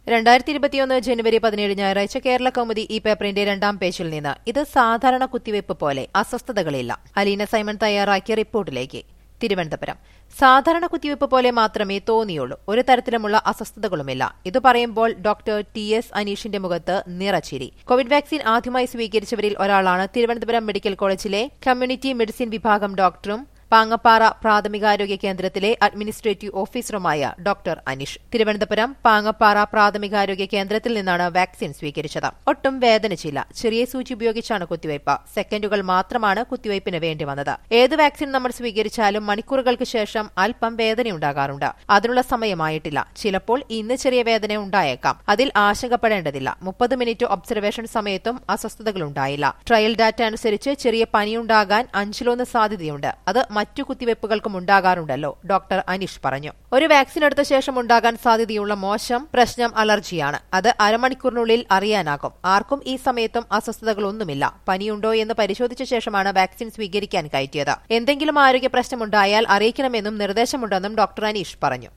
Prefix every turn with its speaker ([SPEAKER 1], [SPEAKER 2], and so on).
[SPEAKER 1] രണ്ടായിരത്തി ഇരുപത്തിയൊന്ന് ജനുവരി പതിനേഴ് ഞായറാഴ്ച കേരള കൗമുദി ഈ പേപ്പറിന്റെ രണ്ടാം പേജിൽ നിന്ന് ഇത് സാധാരണ കുത്തിവയ്പ് പോലെ അസ്വസ്ഥതകളില്ല അലീന സൈമൺ തയ്യാറാക്കിയ റിപ്പോർട്ടിലേക്ക് തിരുവനന്തപുരം സാധാരണ കുത്തിവയ്പ് പോലെ മാത്രമേ തോന്നിയുള്ളൂ ഒരു തരത്തിലുമുള്ള അസ്വസ്ഥതകളുമില്ല ഇത് പറയുമ്പോൾ ഡോക്ടർ ടി എസ് അനീഷിന്റെ മുഖത്ത് നിറച്ചിരി കോവിഡ് വാക്സിൻ ആദ്യമായി സ്വീകരിച്ചവരിൽ ഒരാളാണ് തിരുവനന്തപുരം മെഡിക്കൽ കോളേജിലെ കമ്മ്യൂണിറ്റി മെഡിസിൻ വിഭാഗം ഡോക്ടറും പാങ്ങപ്പാറ പ്രാഥമികാരോഗ്യ കേന്ദ്രത്തിലെ അഡ്മിനിസ്ട്രേറ്റീവ് ഓഫീസറുമായ ഡോക്ടർ അനീഷ് തിരുവനന്തപുരം പാങ്ങപ്പാറ പ്രാഥമികാരോഗ്യ കേന്ദ്രത്തിൽ നിന്നാണ് വാക്സിൻ സ്വീകരിച്ചത് ഒട്ടും വേദനിച്ചില്ല ചെറിയ സൂചി ഉപയോഗിച്ചാണ് കുത്തിവയ്പ് സെക്കൻഡുകൾ മാത്രമാണ് കുത്തിവയ്പിന് വേണ്ടി വന്നത് ഏത് വാക്സിൻ നമ്മൾ സ്വീകരിച്ചാലും മണിക്കൂറുകൾക്ക് ശേഷം അല്പം വേദനയുണ്ടാകാറുണ്ട് അതിനുള്ള സമയമായിട്ടില്ല ചിലപ്പോൾ ഇന്ന് ചെറിയ വേദന ഉണ്ടായേക്കാം അതിൽ ആശങ്കപ്പെടേണ്ടതില്ല മുപ്പത് മിനിറ്റ് ഒബ്സർവേഷൻ സമയത്തും അസ്വസ്ഥതകളുണ്ടായില്ല ട്രയൽ ഡാറ്റ അനുസരിച്ച് ചെറിയ പനിയുണ്ടാകാൻ അഞ്ചിലൊന്ന് സാധ്യതയുണ്ട് അത് മറ്റു കുത്തിവയ്പ്പുകൾക്കും ഉണ്ടാകാറുണ്ടല്ലോ ഡോക്ടർ അനീഷ് പറഞ്ഞു ഒരു വാക്സിൻ എടുത്ത ശേഷം ഉണ്ടാകാൻ സാധ്യതയുള്ള മോശം പ്രശ്നം അലർജിയാണ് അത് അരമണിക്കൂറിനുള്ളിൽ അറിയാനാകും ആർക്കും ഈ സമയത്തും അസ്വസ്ഥതകളൊന്നുമില്ല പനിയുണ്ടോ എന്ന് പരിശോധിച്ച ശേഷമാണ് വാക്സിൻ സ്വീകരിക്കാൻ കയറ്റിയത് എന്തെങ്കിലും ആരോഗ്യ പ്രശ്നമുണ്ടായാൽ അറിയിക്കണമെന്നും നിർദ്ദേശമുണ്ടെന്നും ഡോക്ടർ അനീഷ് പറഞ്ഞു